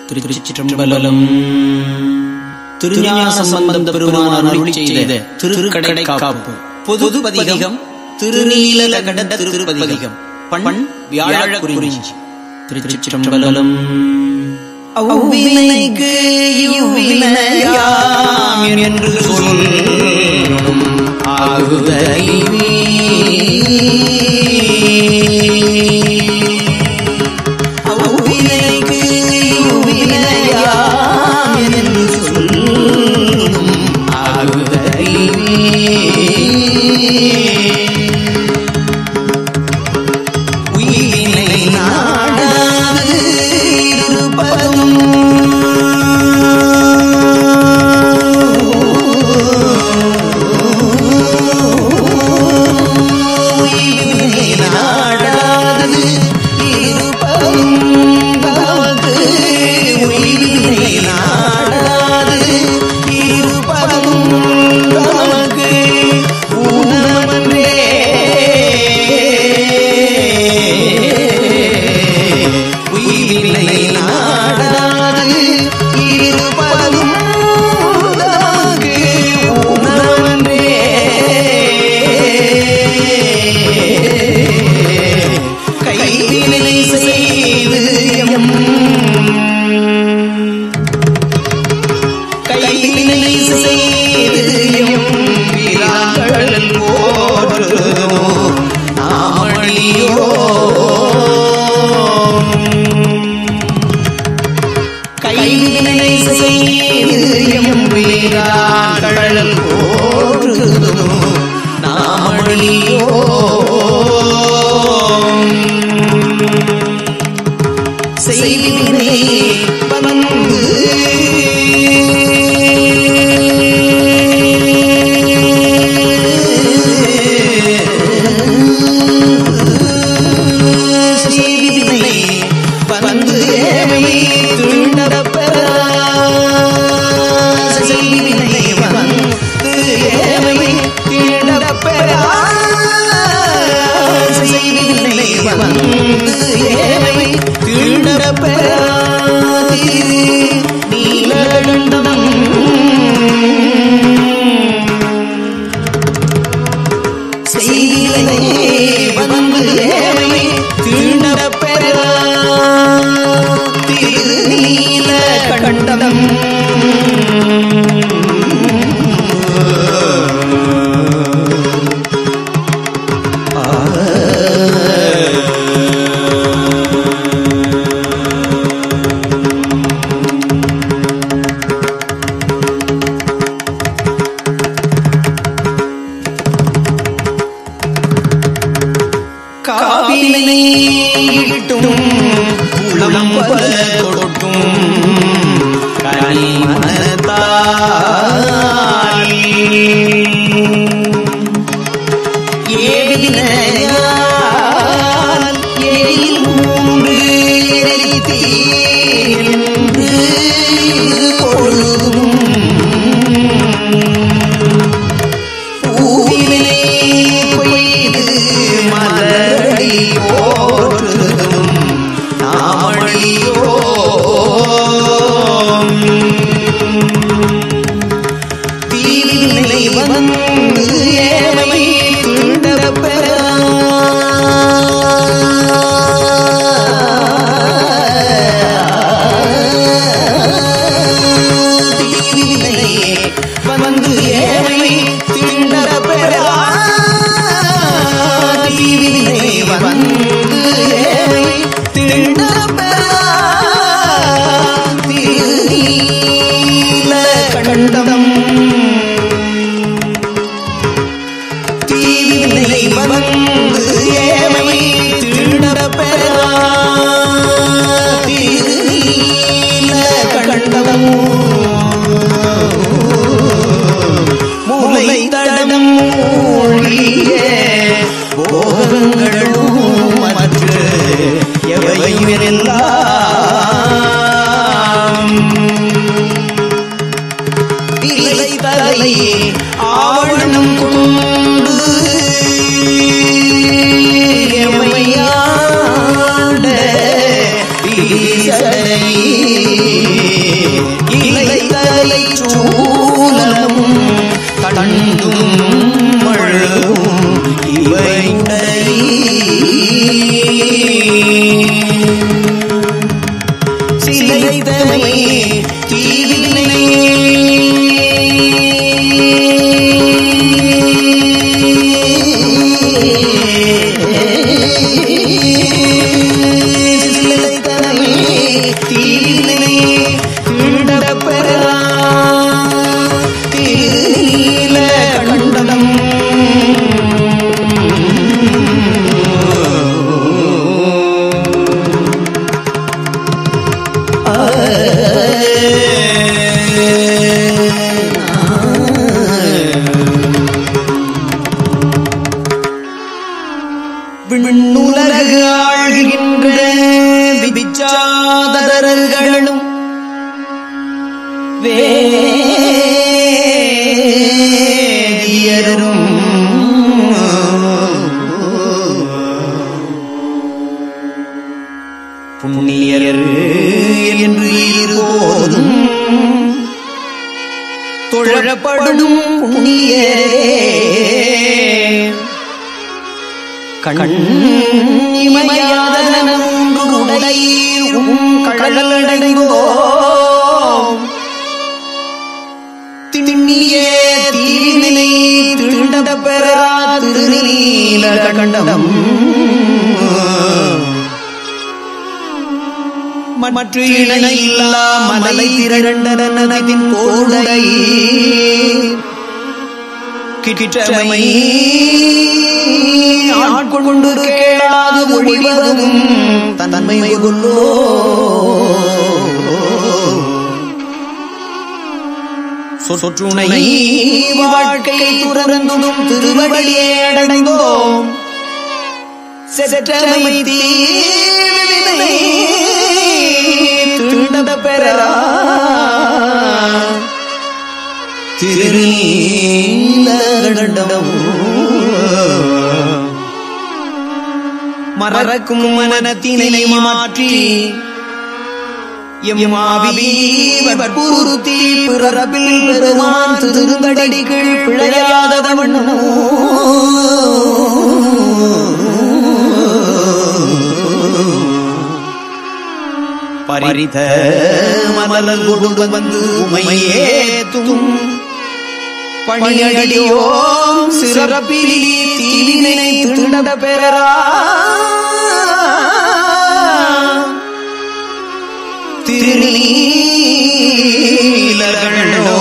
திருச்சிற்றம்பலம் திருஞான சம்பந்த பெருமான் அருளி செய்த திருக்கடை காப்பு பொது பதிகம் திருநீல கண்ட திருப்பதிகம் பண் வியாழ குறிஞ்சி திருச்சிற்றம்பலம் அவ்வினைக்கு இவ்வினையாம் என்று சொல்லும் அவ்வினைக்கு இவ்வினையாம் என்று சொல்லும் உயிரினை நாடாது இருப்பதும் உயிரினை நாடாது இருப்பதும் தமக்கு உயிரினை நாடாது இருப்பதும் தமக்கு ஊனமன்றே உயிரினை நாடாது இருப்பதும் தமக்கு ஊனமன்றே கைவினை செய்து எம் கைவினை செய்து எம் விழாக்கள் போற்றுவோம் நாமணியோ கைவினை செய்து எம் விழாக்கள் போற்றுவோம் நாமணியோ செய்தினை வந்து செய்தினை வந்து ஏமை துண்டரப்பெற செய்தினை வந்து ஏமை துண்டரப்பெற செய்தினை வந்து ஏமை துண்டரப்பெற நீலகண்டம் செய்தினை வந்து ஏமை திருநடப்பெற திருநீல கண்டம் காவினை இட்டும் உளம் பல கொடுக்கும் கனி மனத்தால் ஏவினையால் எழில் மூன்று எரித்தீர் என்று பொழுதும் பூவிலே கொய்து மலரடி போற்றுதும் நாமணியோ தீவினை வந்து ஏமை துண்டப்பெற தீவினையே வந்து ஏமை திண்டரப்பெற தீவினை வந்து ஏமை திண்டரப்பெற திருநீல கண்டம் தீவினை வந்து ஏமை திண்டரப்பெற திருநீல கண்டம் மூளை தடம் மூழிய போகங்களும் மற்ற எவையும் எல்லாம் இலை தலை ஆவணம் கொண்டு எமையாண்ட ஈசனை விச்சாதரர்களும் வேதியரும் புண்ணியர் என்று இருபோதும் தொழப்படும் புண்ணியரே கண் இமையாத மூன்றுடை உம் கடலடைந்தோம் திண்ணிய தீவினை திருண்ட பெறா திருநீல கண்டம் மற்ற இணையில்லா மலை திரண்டனதின் கோடை கிட்டமை ஆட்கொண்டு கேளாது ஒழிவதும் தன்மை கொல்லோ சொற்றுணை வாழ்க்கை துறந்தும் திருவடியே அடைந்தோம் செற்றமை தீவினை திருண்ட பெறா திருநீலகண்டம் மறக்கும் மனத்தினை மாற்றி எம்மாவி வற்புறுத்தி பிறப்பில் பெருமான் திருந்தடிகள் பிழையாதவண்ணோ பரித மலர் கொண்டு வந்து உமையே தும் பணியடியோம் சிறப்பிலி தீவினை திருட பெறரா திருநீலகண்டோ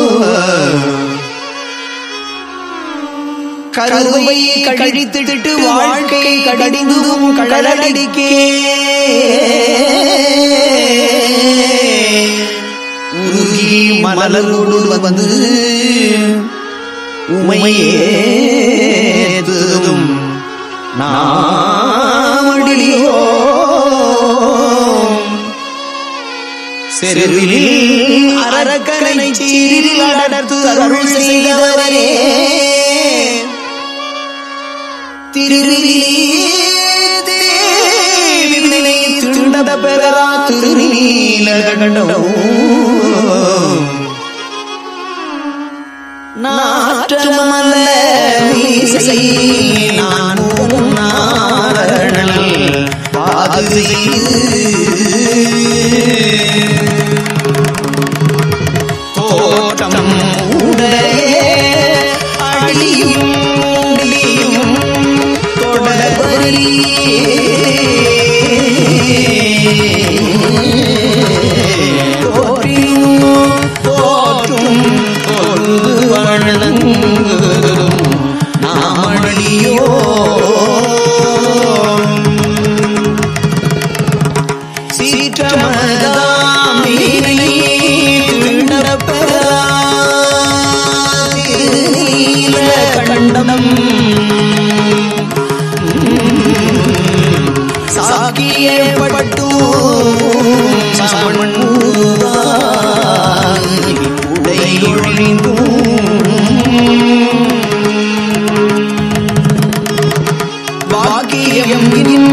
கருவை கழித்திட்டு வாழ்க்கை கடிந்தும் கடலடிக்கே உருகி மலரோடு வந்து உமையே துதும் நாமடியோ செருவில் அரக்கனை சீரில் அடர்த்து அருள் செய்தவரே திருவினை திருண்டத பெறரா திருநீலகண்டோ நாற்றமல்ல இசை நான் நாரணல் பாது தோட்டம் உடைய அடியும் முடியும் தோற்றும் பொழுது வழங்கும் நாமணியோ சீற்றமதாமினை திருண்டப்பெறா திருநீல கண்டம் சாக்கியப்பட்டு பாக்கியம்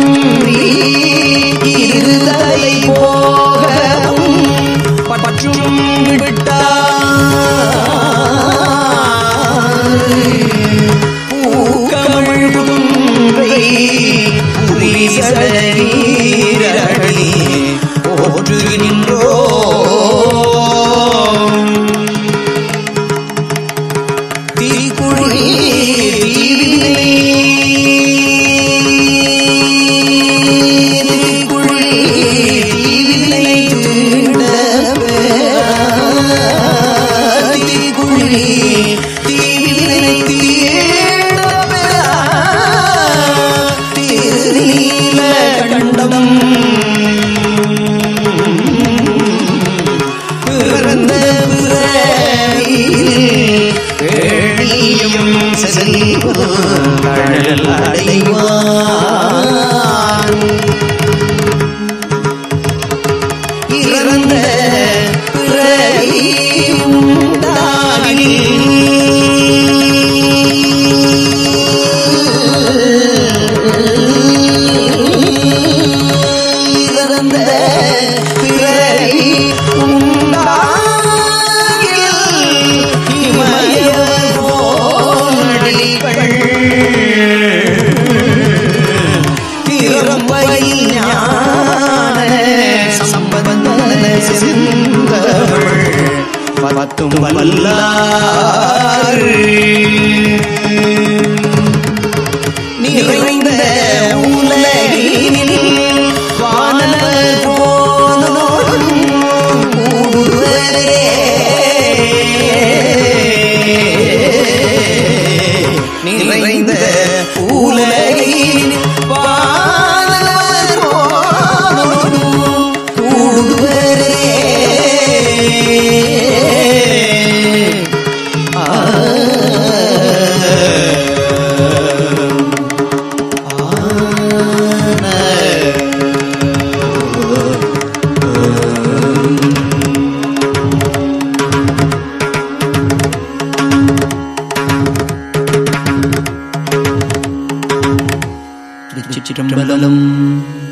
இருதலை போகவும் பற்றும் விட்டார் பூக்கமிழ் புன்றை புரிசடீரழி பிறந்த பிறவி உண்டாகில் இமயவர் போனடிகள் திறம்பையில் ஞான சம்பந்தன சிந்தவள் பத்தும் வல்லாறு நிறைந்த உலகினில் வானவர் போனோடும் கூடுவரே நிறைந்த உலகினில் வானவர் போனோடும் கூடுவரே திருச்சிற்றம்பலம்